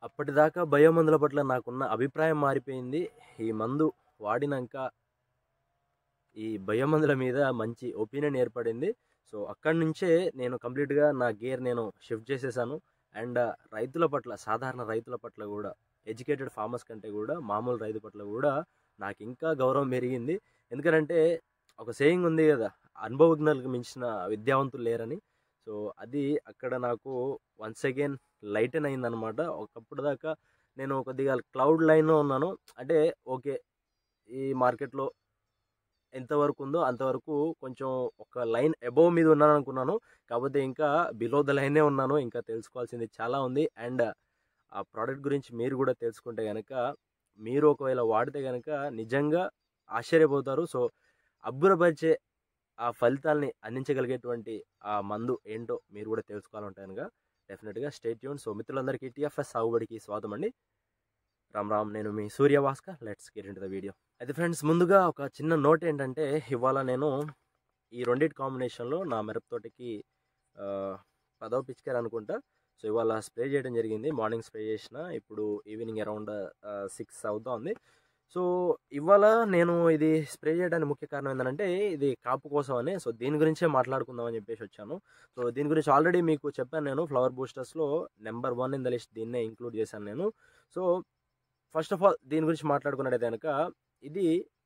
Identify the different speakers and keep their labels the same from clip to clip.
Speaker 1: అప్పటిదాకా బయోమందుల పట్ల నాకున్న అభిప్రాయం మారిపోయింది ఈ మందు వాడినాక ఈ బయోమందుల మీద మంచి ఒపీనియన్ ఏర్పడింది సో అక్కడి నుంచే నేను కంప్లీట్గా నా గేర్ నేను షిఫ్ట్ చేసేసాను అండ్ రైతుల పట్ల సాధారణ రైతుల పట్ల కూడా ఎడ్యుకేటెడ్ ఫార్మర్స్ కంటే కూడా మామూలు రైతు పట్ల కూడా నాకు ఇంకా గౌరవం పెరిగింది ఎందుకంటే ఒక సేయింగ్ ఉంది కదా అనుభవజ్ఞులకు మించిన విద్యావంతులు లేరని సో అది అక్కడ నాకు వన్స్ అగైన్ లైటన్ అయిందనమాట ఒకప్పుడు దాకా నేను కొద్దిగా క్లౌడ్ లైన్లో ఉన్నాను అంటే ఓకే ఈ మార్కెట్లో ఎంతవరకు ఉందో అంతవరకు కొంచెం ఒక లైన్ అబోవ్ మీద ఉన్నాను అనుకున్నాను కాకపోతే ఇంకా బిలో ద లైనే ఉన్నాను ఇంకా తెలుసుకోవాల్సింది చాలా ఉంది అండ్ ఆ ప్రోడక్ట్ గురించి మీరు కూడా తెలుసుకుంటే కనుక మీరు ఒకవేళ వాడితే కనుక నిజంగా ఆశ్చర్యపోతారు సో అబ్బురపరిచే ఆ ఫలితాల్ని అందించగలిగేటువంటి ఆ మందు ఏంటో మీరు కూడా తెలుసుకోవాలంటే కనుక డెఫినెట్గా స్టేట్ యూన్ సో మిత్రులందరికీ టీఎఫ్ఎస్ సాగుబడికి స్వాగతం అండి రామ్ రామ్ నేను మీ Surya Bhaskar let's get in the video అయితే ఫ్రెండ్స్ ముందుగా ఒక చిన్న నోట్ ఏంటంటే ఇవాళ నేను ఈ రెండింటి కాంబినేషన్లో నా మిరప తోటకి ఆ, పదవ పిచికారు అనుకుంటా సో ఇవాళ స్ప్రే చేయడం జరిగింది మార్నింగ్ స్ప్రే చేసిన ఇప్పుడు ఈవినింగ్ అరౌండ్ సిక్స్ అవుతా ఉంది సో ఇవాళ నేను ఇది స్ప్రే చేయడానికి ముఖ్య కారణం ఏంటంటే ఇది కాపు కోసం అని సో దీని గురించే మాట్లాడుకుందామని చెప్పేసి వచ్చాను సో దీని గురించి ఆల్రెడీ మీకు చెప్పాను నేను ఫ్లవర్ బూస్టర్స్లో number one in the list దీన్నే ఇంక్లూడ్ చేశాను నేను సో ఫస్ట్ ఆఫ్ ఆల్ దీని గురించి మాట్లాడుకున్నట్టయితే కనుక ఇది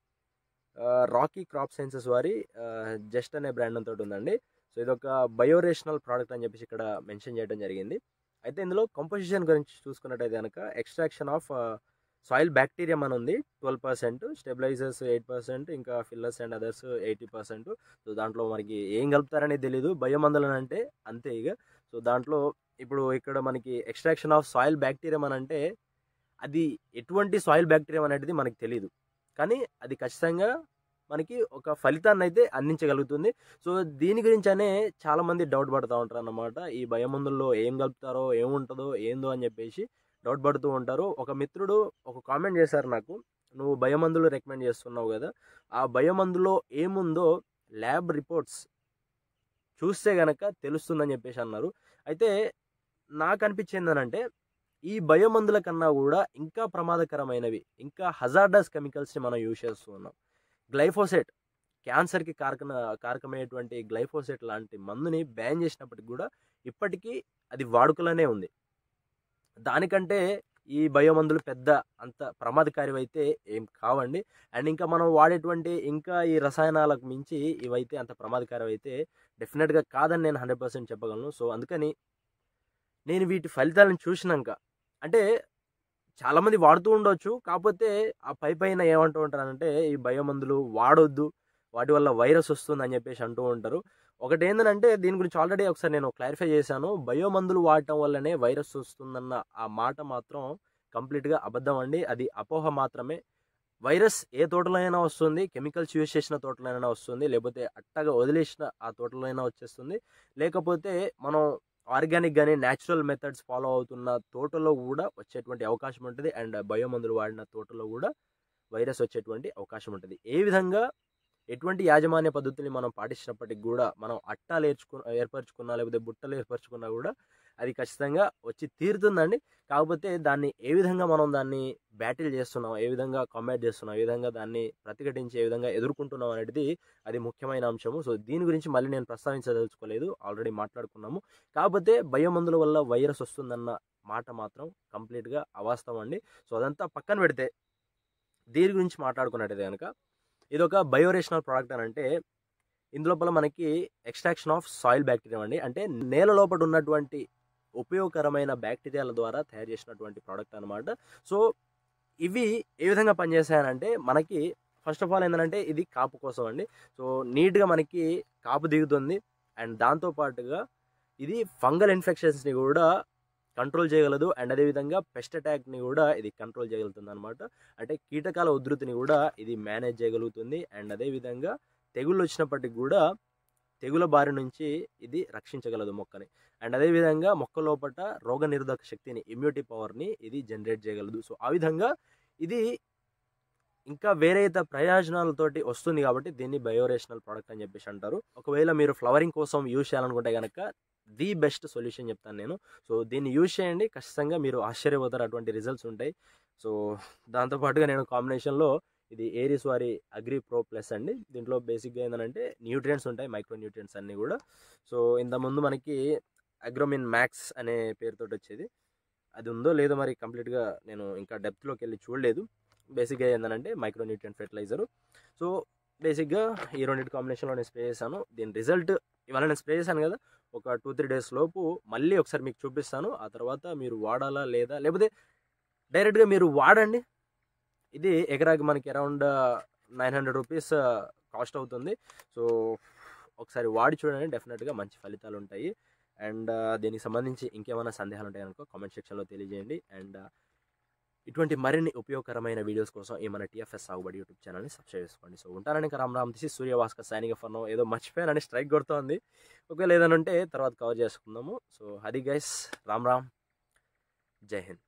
Speaker 1: రాకీ క్రాప్ సైన్సెస్ వారి జస్ట్ అనే బ్రాండ్ అంతటి ఉందండి సో ఇది ఒక బయోరేషనల్ ప్రోడక్ట్ అని చెప్పేసి ఇక్కడ మెన్షన్ చేయడం జరిగింది అయితే ఇందులో కంపోజిషన్ గురించి చూసుకున్నట్టయితే కనుక ఎక్స్ట్రాక్షన్ ఆఫ్ సాయిల్ బ్యాక్టీరియా అని ఉంది twelve percent stabilisers eight percent ఇంకా fillers and others eighty percent so దాంట్లో మనకి ఏం కలుపుతారనేది తెలియదు బయోమందులు అంటే అంతే ఇక సో దాంట్లో ఇప్పుడు ఇక్కడ మనకి ఎక్స్ట్రాక్షన్ ఆఫ్ సాయిల్ బ్యాక్టీరియా అని అంటే అది ఎటువంటి సాయిల్ బ్యాక్టీరియా అనేది మనకి తెలియదు కానీ అది ఖచ్చితంగా మనకి ఒక ఫలితాన్ని అయితే అందించగలుగుతుంది సో దీని గురించి అనే చాలా మంది డౌట్ పడుతూ ఉంటారు అన్నమాట ఈ బయోమందుల్లో ఏం కలుపుతారో ఏముంటుందో ఏందో అని చెప్పేసి డౌట్ పడుతూ ఉంటారు ఒక మిత్రుడు ఒక కామెంట్ చేశారు నాకు నువ్వు బయోమందులు రికమెండ్ చేస్తున్నావు కదా ఆ బయోమందులో ఏముందో ల్యాబ్ రిపోర్ట్స్ చూస్తే గనక తెలుస్తుందని చెప్పేసి అన్నారు అయితే నాకు అనిపించింది అంటే ఈ బయోమందుల కన్నా కూడా ఇంకా ప్రమాదకరమైనవి ఇంకా హజార్డస్ కెమికల్స్ని మనం యూజ్ చేస్తూ ఉన్నాం గ్లైఫోసెట్ క్యాన్సర్కి కారకన కారకమైనటువంటి గ్లైఫోసెట్ లాంటి మందుని బ్యాన్ చేసినప్పటికి కూడా ఇప్పటికీ అది వాడుకలోనే ఉంది దానికంటే ఈ బయోమందులు పెద్ద అంత ప్రమాదకారి అయితే ఏం కావండి అండ్ ఇంకా మనం వాడేటువంటి ఇంకా ఈ రసాయనాలకు మించి ఇవైతే అంత ప్రమాదకారి అయితే డెఫినెట్గా కాదని నేను హండ్రెడ్ పర్సెంట్ చెప్పగలను సో అందుకని నేను వీటి ఫలితాలను చూసినాక అంటే చాలామంది వాడుతూ ఉండొచ్చు కాకపోతే ఆ పై పైన ఏమంటూ ఉంటారంటే ఈ బయోమందులు వాడొద్దు వాటి వల్ల వైరస్ వస్తుంది అని చెప్పేసి అంటూ ఉంటారు ఒకటి ఏంటంటే దీని గురించి ఆల్రెడీ ఒకసారి నేను క్లారిఫై చేశాను బయోమందులు వాడటం వల్లనే వైరస్ వస్తుందన్న ఆ మాట మాత్రం కంప్లీట్గా అబద్ధం అండి అది అపోహ మాత్రమే వైరస్ ఏ తోటలో అయినా వస్తుంది కెమికల్స్ యూజ్ చేసిన తోటలో అయినా వస్తుంది లేకపోతే అట్టగా వదిలేసిన ఆ తోటలో అయినా వచ్చేస్తుంది లేకపోతే మనం ఆర్గానిక్ కానీ న్యాచురల్ మెథడ్స్ ఫాలో అవుతున్న తోటలో కూడా వచ్చేటువంటి అవకాశం ఉంటుంది అండ్ బయోమందులు వాడిన తోటలో కూడా వైరస్ వచ్చేటువంటి అవకాశం ఉంటుంది ఏ విధంగా ఎటువంటి యాజమాన్య పద్ధతుల్ని మనం పాటించినప్పటికి కూడా మనం అట్టాలు ఏర్చుకు ఏర్పరచుకున్నా లేకపోతే బుట్టలు ఏర్పరచుకున్నా కూడా అది ఖచ్చితంగా వచ్చి తీరుతుందండి కాకపోతే దాన్ని ఏ విధంగా మనం దాన్ని బ్యాటిల్ చేస్తున్నాం ఏ విధంగా కాంబాట్ చేస్తున్నాం ఏ విధంగా దాన్ని ప్రతిఘటించి ఏ విధంగా ఎదుర్కొంటున్నాం అనేది అది ముఖ్యమైన అంశము సో దీని గురించి మళ్ళీ నేను ప్రస్తావించదలుచుకోలేదు ఆల్రెడీ మాట్లాడుకున్నాము కాకపోతే బయోమందుల వల్ల వైరస్ వస్తుందన్న మాట మాత్రం కంప్లీట్గా అవాస్తవం అండి సో అదంతా పక్కన పెడితే దీని గురించి మాట్లాడుకున్నట్టయితే కనుక ఇది ఒక బయోరేషనల్ ప్రోడక్ట్ అని అంటే ఇందులోపల మనకి ఎక్స్ట్రాక్షన్ ఆఫ్ సాయిల్ బ్యాక్టీరియా అండి అంటే నేల లోపల ఉన్నటువంటి ఉపయోగకరమైన బ్యాక్టీరియాల ద్వారా తయారు చేసినటువంటి ప్రోడక్ట్ అనమాట సో ఇవి ఏ విధంగా పనిచేస్తాయనంటే మనకి ఫస్ట్ ఆఫ్ ఆల్ ఏంటంటే ఇది కాపు కోసం అండి సో నీట్గా మనకి కాపు దిగుతుంది అండ్ దాంతో పాటుగా ఇది ఫంగల్ ఇన్ఫెక్షన్స్ని కూడా కంట్రోల్ చేయగలదు అండ్ అదేవిధంగా పెస్ట్ అటాక్ని కూడా ఇది కంట్రోల్ చేయగలుగుతుంది అనమాట అంటే కీటకాల ఉధృతిని కూడా ఇది మేనేజ్ చేయగలుగుతుంది అండ్ అదేవిధంగా తెగుళ్ళు వచ్చినప్పటికి కూడా తెగుల బారి నుంచి ఇది రక్షించగలదు మొక్కని అండ్ అదేవిధంగా మొక్క లోపల రోగ నిరోధక శక్తిని ఇమ్యూనిటీ పవర్ని ఇది జనరేట్ చేయగలదు సో ఆ విధంగా ఇది ఇంకా వేరే ఇతర ప్రయోజనాలతోటి వస్తుంది కాబట్టి దీన్ని బయోరేషనల్ ప్రోడక్ట్ అని చెప్పేసి అంటారు ఒకవేళ మీరు ఫ్లవరింగ్ కోసం యూజ్ చేయాలనుకుంటే కనుక ది బెస్ట్ సొల్యూషన్ చెప్తాను నేను సో దీన్ని యూజ్ చేయండి ఖచ్చితంగా మీరు ఆశ్చర్యపోతారు అటువంటి రిజల్ట్స్ ఉంటాయి సో దాంతోపాటుగా నేను కాంబినేషన్లో ఇది ఏరిస్ వారి అగ్రి ప్రో ప్లస్ అండి దీంట్లో బేసిక్గా ఏంటంటే న్యూట్రియంట్స్ ఉంటాయి మైక్రో న్యూట్రియంట్స్ అన్నీ కూడా సో ఇంతకుముందు మనకి అగ్రోమిన్ మ్యాక్స్ అనే పేరుతో వచ్చేది అది ఉందో లేదో మరి కంప్లీట్గా నేను ఇంకా డెప్త్లోకి వెళ్ళి చూడలేదు బేసిక్గా ఏంటంటే మైక్రో న్యూట్రియంట్ ఫెర్టిలైజరు సో బేసిక్గా ఈ రెండింటి కాంబినేషన్లో నేను స్ప్రే చేశాను దీని రిజల్ట్ ఇవాళ నేను స్ప్రే చేశాను కదా ఒక టూ త్రీ డేస్ లోపు మళ్ళీ ఒకసారి మీకు చూపిస్తాను ఆ తర్వాత మీరు వాడాలా లేదా లేకపోతే డైరెక్ట్గా మీరు వాడండి ఇది ఎకరాకి మనకి around nine hundred rupees cost అవుతుంది సో ఒకసారి వాడి చూడండి డెఫినెట్గా మంచి ఫలితాలు ఉంటాయి అండ్ దీనికి సంబంధించి ఇంకేమైనా సందేహాలు ఉంటాయి అనుకో కామెంట్ సెక్షన్లో తెలియజేయండి అండ్ ఇటువంటి మరిన్ని ఉపయోగకరమైన వీడియోస్ కోసం ఈ మన టీఎఫ్ఎస్ సాగుబడి యూట్యూబ్ ఛానల్ని సబ్స్క్రైబ్ చేసుకోండి సో ఉంటానని ఇంకా రామ్ రామ్ తీసి సూర్యభాస్కర్ సైనింగ్ ఫర్ ఏదో మర్చిపోయానని స్ట్రైక్ కొడుతోంది ఒకవేళ ఏదైనా ఉంటే తర్వాత కవర్ చేసుకుందాము సో అది గైస్ రామ్ రామ్ జై హింద్